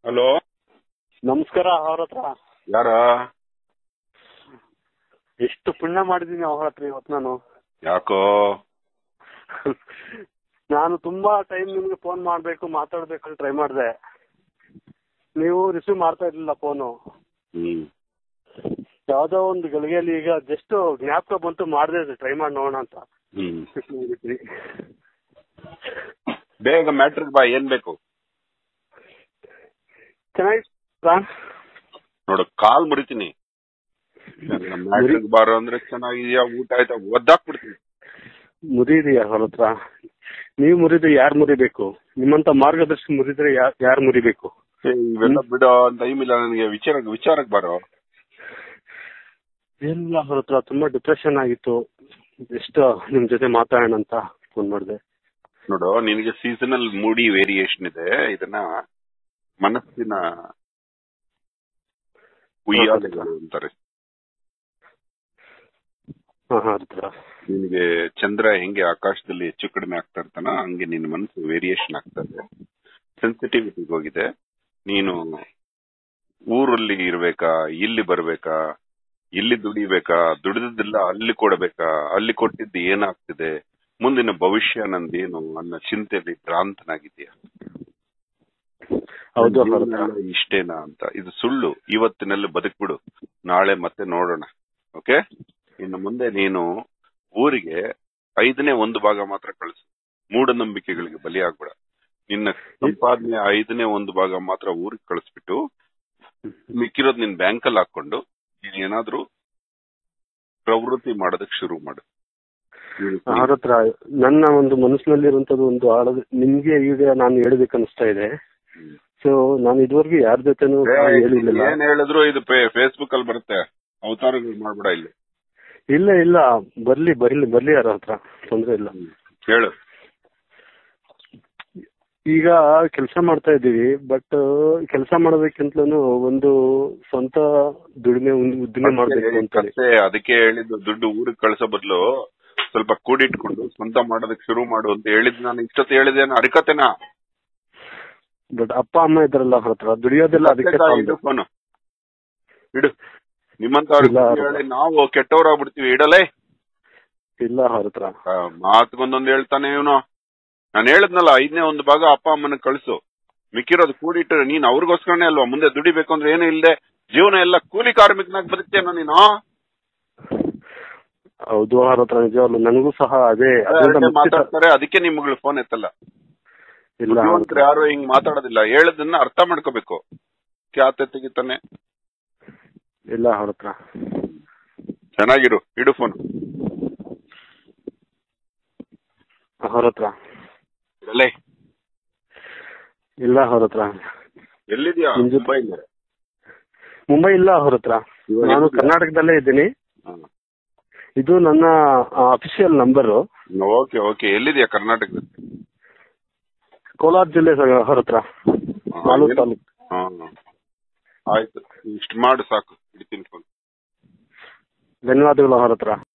Hello ನಮಸ್ಕಾರ ಅವ್ರ ಹತ್ರ ಯಾರ ಎಷ್ಟು ಪುಣ್ಯ ಮಾಡಿದೀನಿ ಅವ್ರ ಹತ್ರ ಇವತ್ತು ನಾನು ಯಾಕೋ ನಾನು ತುಂಬಾ ಟೈಮ್ ನಿಮ್ಗೆ ಫೋನ್ ಮಾಡ್ಬೇಕು ಮಾತಾಡ್ಬೇಕು ಅಂತ ಟ್ರೈ ಮಾಡಿದೆ ನೀವು ರಿಸೀವ್ ಮಾಡ್ತಾ ಇರ್ಲಿಲ್ಲ ಫೋನು ಹ್ಮ್ ಯಾವ್ದೋ ಒಂದು ಗಳಿಗೆಯಲ್ಲಿ ಈಗ ಜಸ್ಟ್ ಜ್ಞಾಪಕ ಬಂತು ಮಾಡಿದೆ ಟ್ರೈ ಮಾಡಿ ನೋಡೋಣ ಅಂತ ಹ್ಮ್ ಬೇಗ ಮ್ಯಾಟ್ರಿಕ್ ಬಾ ಏನ್ ಬೇಕು ಚೆನ್ನಾಗಿ ನೋಡು ಕಾಲ್ ಮುರಿತೀನಿ ಮ್ಯಾಟ್ರಿಕ್ ಬಾರೋ ಅಂದ್ರೆ ಚೆನ್ನಾಗಿದ್ಯಾ ಊಟ ಆಯ್ತಾ ಒದ್ದಾಕ್ಬಿಡ್ತೀನಿ ಮುರಿದಿ ಅವ್ರ ಹತ್ರ ನೀವು ಮುರಿದ್ರೆ ಯಾರು ಮುರಿಬೇಕು ನಿಮ್ಮಂತ ಮಾರ್ಗದರ್ಶಿ ಮುರಿದ್ರೆ ಯಾರು ಮುರಿಬೇಕು ಏ, ಇವೆಲ್ಲ ಬಿಡೋ ಟೈಮ್ ಇಲ್ಲ ನನಗೆ ವಿಚಾರ ವಿಚಾರಕ್ಕೆ ಬಾರೋ ಇಲ್ಲ ಅವ್ರ ಹತ್ರ ತುಂಬಾ ಡಿಪ್ರೆಷನ್ ಆಗಿತ್ತು ಎಷ್ಟು ನಿಮ್ ಜೊತೆ ಮಾತಾಡೋಣ ಅಂತ ಫೋನ್ ಮಾಡಿದೆ ನೋಡು ನಿನಗೆ ಸೀಸನಲ್ ಮೂಡಿ ವೇರಿಯೇಷನ್ ಇದೆ ಇದನ್ನ ಮನಸ್ಸಿನ ಉಯ್ಯಾಲೆಗಳು ಅಂತಾರೆ ಹಾ ಹಾ ಅವ್ರ ಹತ್ರ ನಿನಗೆ ಚಂದ್ರ ಹೆಂಗೆ ಆಕಾಶದಲ್ಲಿ ಹೆಚ್ಚು ಕಡಿಮೆ ಆಗ್ತಾ ಇರ್ತಾನ ಹಂಗೆ ನಿನ್ನ ಮನಸ್ಸು ವೇರಿಯೇಷನ್ ಆಗ್ತಾ ಇದೆ ಸೆನ್ಸಿಟಿವಿಟಿ ಹೋಗಿದೆ ನೀನು ಊರಲ್ಲಿ ಇರ್ಬೇಕಾ ಇಲ್ಲಿ ಬರ್ಬೇಕಾ ಇಲ್ಲಿ ದುಡಿಬೇಕಾ ದುಡಿದದ್ದೆಲ್ಲ ಅಲ್ಲಿ ಕೊಡಬೇಕಾ ಅಲ್ಲಿ ಕೊಟ್ಟಿದ್ದು ಏನಾಗ್ತಿದೆ ಮುಂದಿನ ಭವಿಷ್ಯ ನಂದೇನು ಅನ್ನೋ ಚಿಂತೆಯಲ್ಲಿ ಭ್ರಾಂತನಾಗಿದೆಯಾ ಹೌದು ಅವ್ರ ಹತ್ರ ಜೀವನ ಇಷ್ಟೇನಾ ಅಂತ ಇದು ಸುಳ್ಳು ಇವತ್ತಿನಲ್ಲಿ ಬದುಕ್ಬಿಡು ನಾಳೆ ಮತ್ತೆ ನೋಡೋಣ ಓಕೆ ಇನ್ನು ಮುಂದೆ ನೀನು ಊರಿಗೆ ಐದನೇ ಒಂದು ಭಾಗ ಮಾತ್ರ ಕಳಿಸು ಮೂಢನಂಬಿಕೆಗಳಿಗೆ ಬಲಿಯಾಗ್ಬೇಡ ನಿನ್ನ ಸಂಪಾದನೆ ಐದನೇ ಒಂದು ಭಾಗ ಮಾತ್ರ ಊರಿಗೆ ಕಳಿಸ್ಬಿಟ್ಟು ಮಿಕ್ಕಿರೋದ್ ನಿನ್ ಬ್ಯಾಂಕ್ ಅಲ್ಲಿ ಹಾಕೊಂಡು ನೀನ್ ಏನಾದ್ರೂ ಪ್ರವೃತ್ತಿ ಮಾಡೋದಕ್ಕೆ ಶುರು ಮಾಡು ಅವ್ರ ಹತ್ರ ನನ್ನ ಒಂದು ಮನಸ್ಸಿನಲ್ಲಿರುವಂತದ್ದು ಒಂದು ಆಳದ ನಿಮ್ಗೆ ಈಗ ನಾನು ಹೇಳ್ಬೇಕು ಅನಿಸ್ತಾ ಇದೆ ಹ್ಮ್. ಸೊ ನಾನು ಇದುವರೆಗೂ ಯಾರ ಜೊತೆನೂ ಹೇಳಿಲ್ಲ ಏನ್ ಹೇಳಿದ್ರು ಇದು ಫೇಸ್ಬುಕ್ ಅಲ್ಲಿ ಬರುತ್ತೆ ಅವತಾರಗಳು ಮಾಡ್ಬೇಡ ಇಲ್ಲಿ ಇಲ್ಲ ಇಲ್ಲ ಬರ್ಲಿ ಬರ್ಲಿ ಬರ್ಲಿ ಯಾರ ಹತ್ರ ತೊಂದ್ರೆ ಇಲ್ಲ ಹೇಳು ಈಗ ಕೆಲಸ ಮಾಡ್ತಾ ಇದ್ದೀವಿ ಬಟ್ ಕೆಲಸ ಮಾಡೋದಕ್ಕಿಂತಲೂ ಒಂದು ಸ್ವಂತ ದುಡಿಮೆ ಒಂದು ಉದ್ದಿಮೆ ಮಾಡ್ಬೇಕು ಅಂತ ಹೇಳಿ ಕತ್ತೆ ಅದಕ್ಕೆ ಹೇಳಿದ್ದು ದುಡ್ಡು ಊರಿಗೆ ಕಳ್ಸೋ ಬದಲು ಸ್ವಲ್ಪ ಕೂಡಿಟ್ಕೊಂಡು ಸ್ವಂತ ಮಾಡೋದಕ್ಕೆ ಶುರು ಮಾಡು ಅಂತ ಹೇಳಿದ್ ನಾನು ಇಷ್ಟೊತ್ತು ಹೇಳಿದ್ದೇನು ಅರಿಕತೆನಾ ಬಟ್ ಅಪ್ಪ ಅಮ್ಮ ಇದ್ರಲ್ಲ ಅವ್ರ ಹತ್ರ ದುಡಿಯೋದೆಲ್ಲ ಅದಕ್ಕೆ ಇಡು ಸಾಲದು. ಫೋನು ಇಡು ನಿಮ್ಮಂತವ್ರಿಗೆ ಇಲ್ಲ, ಅವ್ರು- ಹೇಳಿ ನಾವು ಕೆಟ್ಟವರಾಗ್ಬಿಡ್ತೀವಿ ಇಡಲೇ ಇಲ್ಲ ಅವ್ರ ಹತ್ರ ಆ, ಮಾತ್ಗೊಂದೊಂದು ಹೇಳ್ತಾನೆ ಇವನು ನಾನು ಹೇಳದ್ನಲ್ಲ ಐದನೇ ಒಂದು ಭಾಗ ಅಪ್ಪ ಅಮ್ಮನ ಕಳ್ಸು ಮಿಕ್ಕಿರೋದು ಕೂಡಿಟ್ಟು ನೀನ್ ಅವ್ರಿಗೋಸ್ಕರನೇ ಅಲ್ವಾ ಮುಂದೆ ದುಡಿಬೇಕು ಅಂದ್ರೆ ಏನು ಇಲ್ಲದೆ ಜೀವನ ಎಲ್ಲ ಕೂಲಿ ಕಾರ್ಮಿಕನಾಗಿ ಬದುಕ್ತೇನೋ ನೀನು ಹೌದು ಅವ್ರ ಹತ್ರ ನಿಜವಾಗ್ಲು ನನಗೂ ಸಹ ಅದೇ ಅದರಿಂದ ಅದಕ್ಕೆ ಮುಕ್ತಿ ತ- ಮಾತಾಡ್ತಾರೆ ಅದಕ್ಕೆ ನಿಮ್ಗಳು ಫೋನ್ ಎತ್ತಲ್ಲ ಇಲ್ಲ ಅವ್ರ ಬುದ್ಧಿವಂತರು ಹತ್ರ. ಯಾರು ಹಿಂಗ್ ಮಾತಾಡೋದಿಲ್ಲ ಹೇಳದನ್ನ ಅರ್ಥ ಮಾಡ್ಕೋಬೇಕು ಖ್ಯಾತೆ ತೆಗಿತಾನೆ ಇಲ್ಲ ಅವ್ರ ಹತ್ರ ಚೆನ್ನಾಗಿರು ಇಡು ಫೋನ್ ಅವ್ರ ಹತ್ರ ಇಡಲೇ ಇಲ್ಲ ಅವ್ರ ಹತ್ರ ಎಲ್ಲಿದ್ಯಾ ನಿಮ್ ಜೊತೆ- ಮುಂಬೈಲಿ ಮುಂಬೈ ಇಲ್ಲ ಅವ್ರ ಹತ್ರ ಇವಾಗ ನಾನು ಎಲ್ಲಿದ್ಯಾ? ಕರ್ನಾಟಕದಲ್ಲೇ ಇದ್ದೀನಿ ಇದು ನನ್ನ ಅಫಿಷಿಯಲ್ ನಂಬರು ಓಕೆ ಓಕೆ ಎಲ್ಲಿದ್ಯಾ ಕರ್ನಾಟಕದಲ್ಲಿ ಕೋಲಾರ ಜಿಲ್ಲೆ ಸ- ಅವ್ರ ಹತ್ರ ಹಾ, ಮಾಲೂರು ಏನು? ತಾಲೂಕು ಹಾ ಆಯ್ತು ಇಷ್ಟು ಮಾಡು ಸಾಕು ಇಡ್ತೀನಿ ಫೋನ್ ಧನ್ಯವಾದಗಳು ಅವ್ರ ಹತ್ರ